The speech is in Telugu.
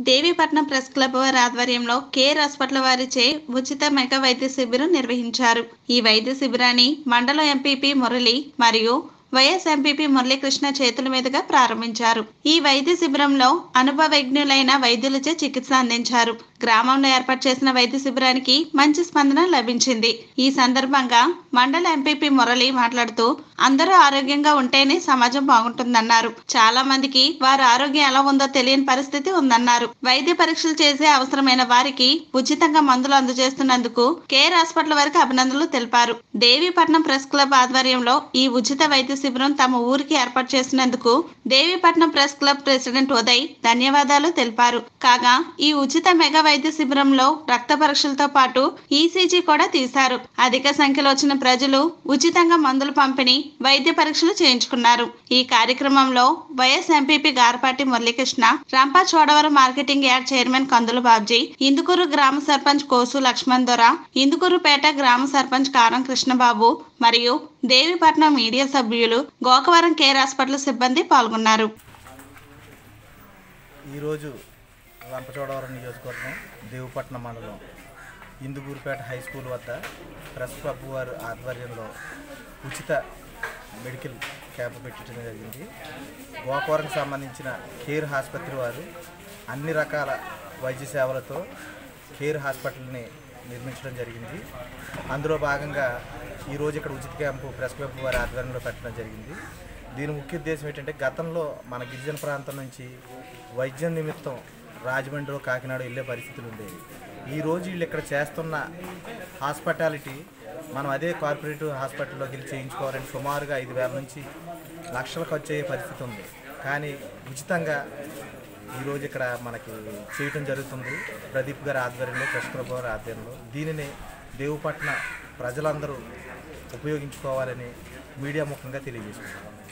దేవీపట్నం ప్రెస్ క్లబ్ వారి ఆధ్వర్యంలో కేర్ హాస్పిటల్ వారిచే ఉచిత మెగా వైద్య శిబిరం నిర్వహించారు ఈ వైద్య శిబిరాన్ని మండల ఎంపీపీ మురళి మరియు వైఎస్ ఎంపీపీ మురళీకృష్ణ చేతుల మీదుగా ప్రారంభించారు ఈ వైద్య శిబిరంలో అనుభవజ్ఞులైన వైద్యులచే చికిత్స అందించారు గ్రామంలో ఏర్పాటు చేసిన వైద్య శిబిరానికి మంచి స్పందన లభించింది ఈ సందర్భంగా మండల ఎంపీపీ మురళి మాట్లాడుతూ అందరూ ఆరోగ్యంగా ఉంటేనే సమాజం బాగుంటుందన్నారు చాలా మందికి వారి ఆరోగ్యం ఎలా ఉందో తెలియని పరిస్థితి ఉందన్నారు వైద్య పరీక్షలు చేసే అవసరమైన వారికి ఉచితంగా మందులు అందజేస్తున్నందుకు కేర్ హాస్పిటల్ వారికి అభినందనలు తెలిపారు దేవీపట్నం ప్రెస్ క్లబ్ ఆధ్వర్యంలో ఈ ఉచిత వైద్య శిబిరం తమ ఊరికి ఏర్పాటు చేసినందుకు Devipatnam press club president Uday ధన్యవాదాలు తెలిపారు కాగా ఈ ఉచిత మెగా వైద్య శిబిరంలో రక్త పరీక్షలతో పాటు ఈసీజీ కూడా తీశారు అధిక సంఖ్యలో వచ్చిన ప్రజలు ఉచితంగా మందులు పంపిణీ వైద్య పరీక్షలు చేయించుకున్నారు ఈ కార్యక్రమంలో YS MPP Garapati Muralikrishna Rampa Chodavaram marketing yard chairman Kandulu Babji Indukuru గ్రామ సర్పంచ్ కోసు లక్ష్మణ్ దొర ఇందుకూరుపేట గ్రామ సర్పంచ్ కారం కృష్ణబాబు మరియు దేవీపట్నం మీడియా సభ్యులు గోకవరం కేర్ హాస్పిటల్ సిబ్బంది పాల్గొన్నారు ఈరోజు రంపచోడవరం నియోజకవర్గం దేవుపట్నం మండలం ఇందుగూరుపేట హై స్కూల్ వద్ద ప్రెస్ క్లబ్ వారి ఆధ్వర్యంలో ఉచిత మెడికల్ క్యాంప్ పెట్టడం జరిగింది గోకవరంకి సంబంధించిన కేర్ ఆసుపత్రి వారు అన్ని రకాల వైద్య సేవలతో కేర్ హాస్పిటల్ని నిర్మించడం జరిగింది అందులో భాగంగా ఈరోజు ఇక్కడ ఉచిత క్యాంపు ప్రెస్ క్లబ్ వారి ఆధ్వర్యంలో పెట్టడం జరిగింది దీని ముఖ్య ఉద్దేశం ఏంటంటే గతంలో మన గిరిజన ప్రాంతం నుంచి వైద్యం నిమిత్తం రాజమండ్రి కాకినాడ వెళ్ళే పరిస్థితులు ఉండేవి ఈ రోజు వీళ్ళు ఇక్కడ చేస్తున్న హాస్పిటాలిటీ మనం అదే కార్పొరేటివ్ హాస్పిటల్లోకి వెళ్ళి చేయించుకోవాలని సుమారుగా ఐదు వేల నుంచి లక్షలు ఖర్చు అయ్యే పరిస్థితి ఉంది కానీ ఉచితంగా ఈరోజు ఇక్కడ మనకి చేయటం జరుగుతుంది ప్రదీప్ గారి ఆధ్వర్యంలో కృష్ణప్రభు గారి ఆధ్వర్యంలో దీనిని దేవుపట్న ప్రజలందరూ ఉపయోగించుకోవాలని మీడియా ముఖంగా తెలియజేసుకుంటున్నాం